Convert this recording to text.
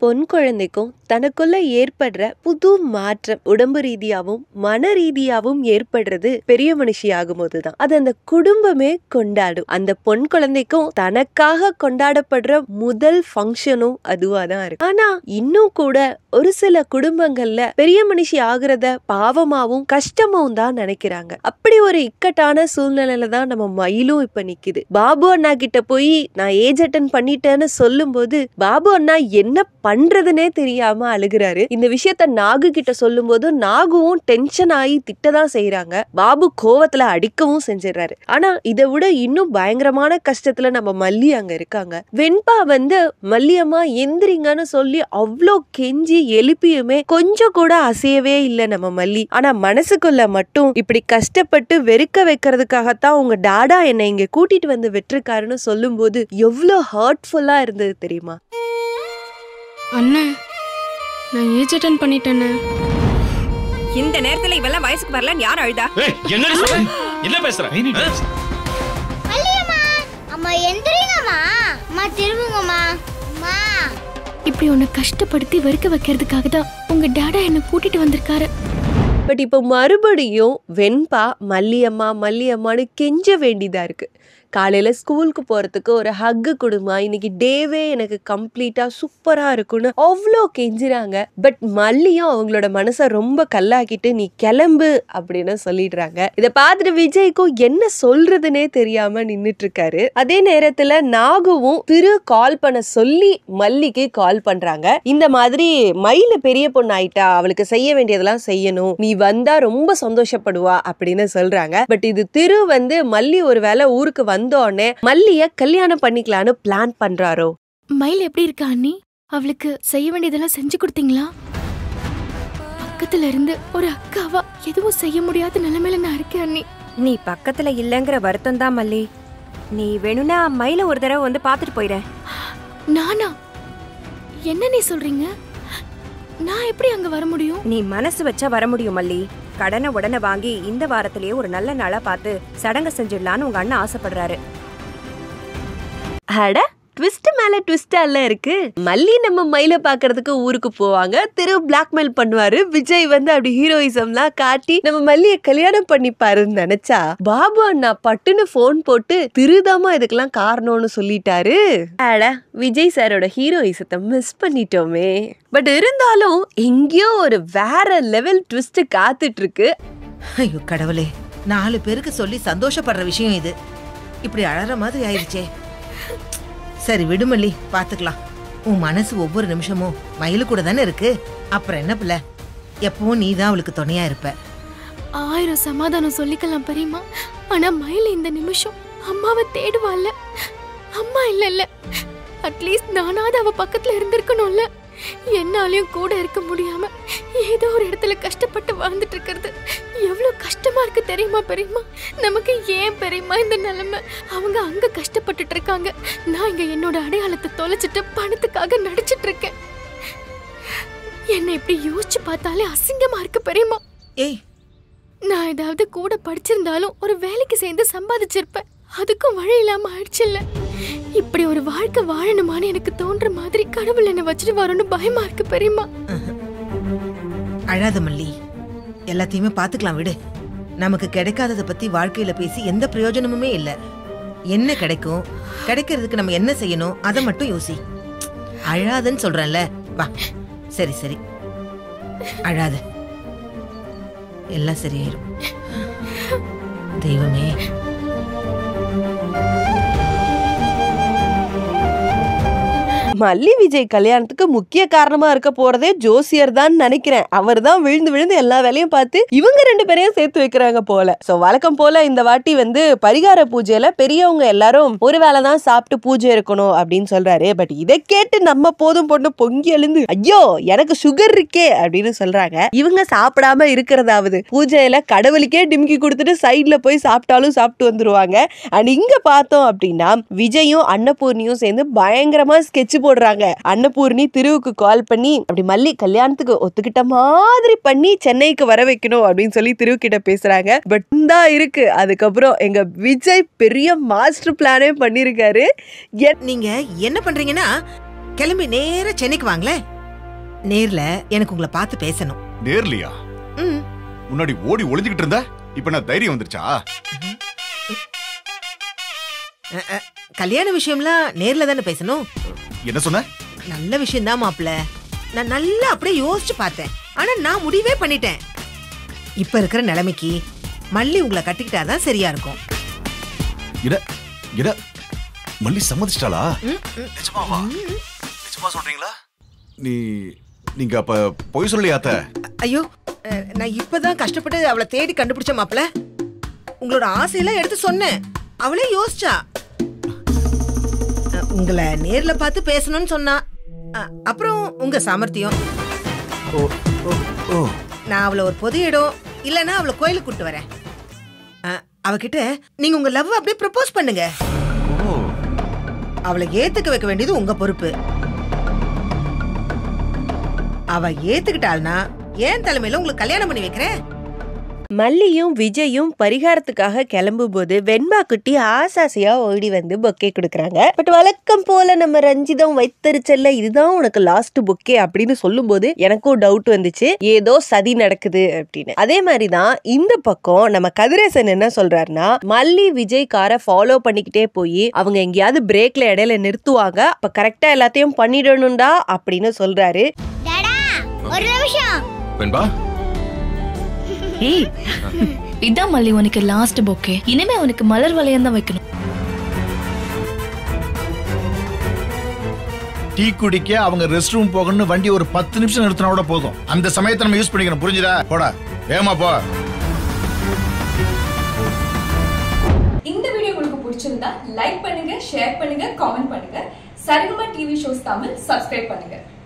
பொன் குழந்தைக்கும் தனக்குள்ள ஏற்படுற புது மாற்றம் உடம்பு ரீதியாவும் மன ரீதியாவும் ஏற்படுறது பெரிய மனுஷி ஆகும்போது தான் அது அந்த குடும்பமே கொண்டாடும் அந்த பொன் குழந்தைக்கும் தனக்காக கொண்டாடப்படுற முதல் ஃபங்க்ஷனும் அதுவா தான் இருக்கு ஆனா இன்னும் கூட ஒரு சில குடும்பங்கள்ல பெரிய மனுஷி ஆகுறத பாவமாவும் கஷ்டமும் தான் நினைக்கிறாங்க அப்படி ஒரு இக்கட்டான சூழ்நிலையில தான் நம்ம மயிலும் இப்ப நிக்குது பாபு அண்ணா கிட்ட போய் நான் ஏஜ் அட்டன் பண்ணிட்டேன்னு சொல்லும்போது பாபு அண்ணா என்ன பண்றதுனே தெரியாம அழுகுறாரு இந்த விஷயத்த நாகு கிட்ட சொல்லும்போது நாகுவும் டென்ஷன் ஆகி திட்டதான் செய்யறாங்க பாபு கோவத்துல அடிக்கவும் செஞ்சிடறாரு ஆனா இதை விட இன்னும் பயங்கரமான கஷ்டத்துல நம்ம மல்லி அங்க இருக்காங்க வெண்பா வந்து மல்லியம்மா எந்திரிங்கன்னு சொல்லி அவ்வளோ கெஞ்சி எழுப்பியுமே கொஞ்சம் கூட அசையவே இல்லை நம்ம மல்லி ஆனா மனசுக்குள்ள மட்டும் இப்படி கஷ்டப்பட்டு வெறுக்க வைக்கிறதுக்காகத்தான் உங்க டாடா என்னை இங்க கூட்டிட்டு வந்து விட்டுருக்காருன்னு சொல்லும்போது எவ்வளோ ஹர்ட்ஃபுல்லா இருந்தது தெரியுமா அண்ணே நான் ஏஜ் அட்டன் பண்ணிட்டேண்ணே இந்த நேரத்துல இவெல்லாம் வயசுக்கு வரலன்னு யார் அழுதா ஏய் என்னடி சொல்ற என்ன பேசுற ஆ? மல்லியம்மா அம்மா எந்திரிங்கம்மா அம்மா திரும்புங்கம்மா அம்மா இப்படி உன்னை கஷ்டப்படுத்தி வெறுக்க வைக்கிறதுக்காக தான் உங்க டாடா என்னை கூட்டிட்டு வந்திருக்காரு பட் இப்போ மறுபடியும் வெண்பா மல்லியம்மா மல்லியம்மான்னு கெஞ்ச வேண்டியதா இருக்கு காலையில ஸ்கூலுக்கு போறதுக்கு ஒரு ஹக்கு கொடுமா இன்னைக்கு டேவே எனக்கு கம்ப்ளீட்டா சூப்பரா இருக்கும்னு அவ்வளோ கெஞ்சுறாங்க பட் மல்லியும் அவங்களோட மனசை ரொம்ப கல்லாக்கிட்டு நீ கிளம்பு அப்படின்னு சொல்லிடுறாங்க இதை பார்த்துட்டு விஜய்க்கும் என்ன சொல்றதுனே தெரியாம நின்னுட்டு இருக்காரு அதே நேரத்துல நாகுவும் திரு கால் பண்ண சொல்லி மல்லிக்கு கால் பண்றாங்க இந்த மாதிரி மயில பெரிய பொண்ணு ஆயிட்டா அவளுக்கு செய்ய வேண்டியதெல்லாம் செய்யணும் நீ வந்தா ரொம்ப சந்தோஷப்படுவா அப்படின்னு சொல்றாங்க பட் இது திரு வந்து மல்லி ஒருவேளை ஊருக்கு வந்தோடனே மல்லிய கல்யாணம் பண்ணிக்கலான்னு பிளான் பண்றாரோ மயில் எப்படி இருக்கா அண்ணி அவளுக்கு செய்ய வேண்டியதெல்லாம் செஞ்சு கொடுத்தீங்களா பக்கத்துல இருந்து ஒரு அக்காவா எதுவும் செய்ய முடியாத நிலைமையில நான் இருக்கேன் அண்ணி நீ பக்கத்துல இல்லங்கிற வருத்தம் தான் மல்லி நீ வேணும்னா மயில ஒரு தடவை வந்து பாத்துட்டு போயிட நானா என்ன நீ சொல்றீங்க நான் எப்படி அங்க வர முடியும் நீ மனசு வச்சா வர முடியும் மல்லி கடனை உடனே வாங்கி இந்த வாரத்திலேயே ஒரு நல்ல நாளா பார்த்து சடங்கு செஞ்சிடலான்னு உங்க அண்ணன் ஆசைப்படுறாரு அட ட்விஸ்ட் மேல ட்விஸ்ட் அல்ல இருக்கு மல்லி நம்ம மயில பாக்குறதுக்கு ஊருக்கு போவாங்க திரு பிளாக்மெயில் பண்ணுவாரு விஜய் வந்து அப்படி ஹீரோயிசம்லாம் காட்டி நம்ம மல்லிய கல்யாணம் பண்ணிப்பாருன்னு நினைச்சா பாபு அண்ணா பட்டுன்னு ஃபோன் போட்டு திருதாமா இதுக்கெல்லாம் காரணம்னு சொல்லிட்டாரு அட விஜய் சாரோட ஹீரோயிசத்தை மிஸ் பண்ணிட்டோமே பட் இருந்தாலும் எங்கேயோ ஒரு வேற லெவல் ட்விஸ்ட் காத்துட்டு இருக்கு ஐயோ கடவுளே நாலு பேருக்கு சொல்லி சந்தோஷப்படுற விஷயம் இது இப்படி அழற மாதிரி ஆயிடுச்சே சரி விடுமல்லி பாத்துக்கலாம் உன் மனசு ஒவ்வொரு நிமிஷமும் மயிலு கூட தானே இருக்கு அப்புறம் என்ன பிள்ளை எப்பவும் நீ தான் அவளுக்கு துணையா இருப்ப ஆயிரம் சமாதானம் சொல்லிக்கலாம் பெரியம்மா ஆனா மயில் இந்த நிமிஷம் அம்மாவை தேடுவாள்ல அம்மா இல்ல இல்ல அட்லீஸ்ட் நானாவது அவ பக்கத்துல இருந்திருக்கணும்ல என்னாலையும் கூட இருக்க முடியாம ஏதோ ஒரு இடத்துல கஷ்டப்பட்டு வாழ்ந்துட்டு இருக்கிறது எவ்வளவு கஷ்டமா இருக்கு தெரியுமா பெரியம்மா நமக்கு ஏன் பெரியம்மா இந்த நிலைமை அவங்க அங்க கஷ்டப்பட்டுட்டு இருக்காங்க நான் இங்க என்னோட அடையாளத்தை தொலைச்சிட்டு பணத்துக்காக நடிச்சிட்டு இருக்கேன் என்னை இப்படி யோசிச்சு பார்த்தாலே அசிங்கமா இருக்கு பெரியம்மா ஏய் நான் ஏதாவது கூட படிச்சிருந்தாலும் ஒரு வேலைக்கு சேர்ந்து சம்பாதிச்சிருப்பேன் அதுக்கும் வழி இல்லாம ஆயிடுச்சுல்ல இப்படி ஒரு வாழ்க்கை வாழணுமான்னு எனக்கு தோன்ற மாதிரி கடவுள் என்ன வச்சுட்டு வரும்னு பயமா இருக்கு பெரியம்மா அழாத மல்லி எல்லாத்தையுமே பாத்துக்கலாம் விடு நமக்கு கிடைக்காதத பத்தி வாழ்க்கையில பேசி எந்த பிரயோஜனமுமே இல்ல என்ன கிடைக்கும் கிடைக்கிறதுக்கு நம்ம என்ன செய்யணும் அதை மட்டும் யோசி அழாதன்னு சொல்றேன்ல வா சரி சரி அழாத எல்லாம் சரியாயிரும் தெய்வமே மல்லி விஜய் கல்யாணத்துக்கு முக்கிய காரணமா இருக்க போறதே ஜோசியர் தான் நினைக்கிறேன் அவர் தான் விழுந்து விழுந்து எல்லா வேலையும் பார்த்து இவங்க ரெண்டு பேரையும் சேர்த்து வைக்கிறாங்க போல சோ வழக்கம் போல இந்த வாட்டி வந்து பரிகார பூஜையில பெரியவங்க எல்லாரும் ஒரு வேளை தான் சாப்பிட்டு பூஜை இருக்கணும் அப்படின்னு சொல்றாரு பட் இதை கேட்டு நம்ம போதும் பொண்ணு பொங்கி எழுந்து ஐயோ எனக்கு சுகர் இருக்கே அப்படின்னு சொல்றாங்க இவங்க சாப்பிடாம இருக்கிறதாவது பூஜையில கடவுளுக்கே டிம்கி கொடுத்துட்டு சைட்ல போய் சாப்பிட்டாலும் சாப்பிட்டு வந்துருவாங்க அண்ட் இங்க பார்த்தோம் அப்படின்னா விஜயும் அன்னபூர்ணியும் சேர்ந்து பயங்கரமா ஸ்கெட்ச் போடுறாங்க அன்னபூர்ணி திருவுக்கு கால் பண்ணி அப்படி மல்லி கல்யாணத்துக்கு ஒத்துக்கிட்ட மாதிரி பண்ணி சென்னைக்கு வர வைக்கணும் அப்படின்னு சொல்லி திரு கிட்ட பேசுறாங்க பட் தான் இருக்கு அதுக்கப்புறம் எங்க விஜய் பெரிய மாஸ்டர் பிளானே பண்ணிருக்காரு நீங்க என்ன பண்றீங்கன்னா கிளம்பி நேரா சென்னைக்கு வாங்களேன் நேர்ல எனக்கு உங்களை பார்த்து பேசணும் நேர்லியா ம் முன்னாடி ஓடி ஒளிஞ்சுக்கிட்டு இருந்த இப்ப நான் தைரியம் வந்துருச்சா அ, அ, கல்யாண விஷயம்லாம் நேர்ல தானே பேசணும் என்ன சொன்ன நல்ல விஷயம் தான் மாப்பிள நான் நல்லா அப்படியே யோசிச்சு பார்த்தேன் ஆனா நான் முடிவே பண்ணிட்டேன் இப்ப இருக்கிற நிலைமைக்கு மல்லி உங்களை கட்டிக்கிட்டாதான் சரியா இருக்கும் இட இட மல்லி சம்மதிச்சிட்டாளா ம், ம். நிஜமாவா நிஜமா சொல்றீங்களா நீ நீங்க அப்ப பொய் சொல்லியாத்த ஐயோ அ, நான் இப்பதான் கஷ்டப்பட்டு அவளை தேடி கண்டுபிடிச்ச மாப்பிள உங்களோட ஆசையெல்லாம் எடுத்து சொன்னேன் அவளே யோசிச்சா அ, உங்களை நேர்ல பார்த்து பேசணும்னு சொன்னா அ, அப்புறம் உங்க சாமர்த்தியம் ஓ ஓ ஓ நான் அவளை ஒரு பொது இடம் இல்லைன்னா அவளை கோயிலுக்கு கூட்டு வரேன் அ, அவகிட்ட நீங்க உங்க லவ் அப்படியே ப்ரப்போஸ் பண்ணுங்க ஓ அவளை ஏத்துக்க வைக்க வேண்டியது உங்க பொறுப்பு அவ ஏத்துக்கிட்டாள்னா ஏன் தலைமையில உங்களுக்கு கல்யாணம் பண்ணி வைக்கிறேன் மல்லியும் விஜயும் பரிகாரத்துக்காக கிளம்பும்போது வெண்பா குட்டி ஆசாசையா ஓடி வந்து பொக்கே கொடுக்குறாங்க பட் வழக்கம் போல நம்ம ரஞ்சிதம் வைத்தறிச்சல்ல இதுதான் உனக்கு லாஸ்ட் பொக்கே அப்படின்னு சொல்லும்போது எனக்கும் டவுட் வந்துச்சு ஏதோ சதி நடக்குது அப்படின்னு அதே மாதிரிதான் இந்த பக்கம் நம்ம கதிரேசன் என்ன சொல்றாருன்னா மல்லி விஜய் காரை ஃபாலோ பண்ணிக்கிட்டே போய் அவங்க எங்கேயாவது பிரேக்ல இடையில நிறுத்துவாங்க அப்ப கரெக்டா எல்லாத்தையும் பண்ணிடணும்டா அப்படின்னு சொல்றாரு டாடா ஒரு நிமிஷம் வெண்பா ஏய் இதான் மல்லி உனக்கு லாஸ்ட் பொக்கே இனிமே உனக்கு மலர் வளையம் தான் வைக்கணும் டீ குடிக்க அவங்க ரெஸ்ட் ரூம் போகணும்னு வண்டி ஒரு பத்து நிமிஷம் நிறுத்தினா கூட போதும் அந்த சமயத்தை நம்ம யூஸ் பண்ணிக்கணும் புரிஞ்சுதா போடா வேகமா போ இந்த வீடியோ உங்களுக்கு பிடிச்சிருந்தா லைக் பண்ணுங்க ஷேர் பண்ணுங்க காமெண்ட் பண்ணுங்க Saregama TV shows Tamil subscribe பண்ணுங்க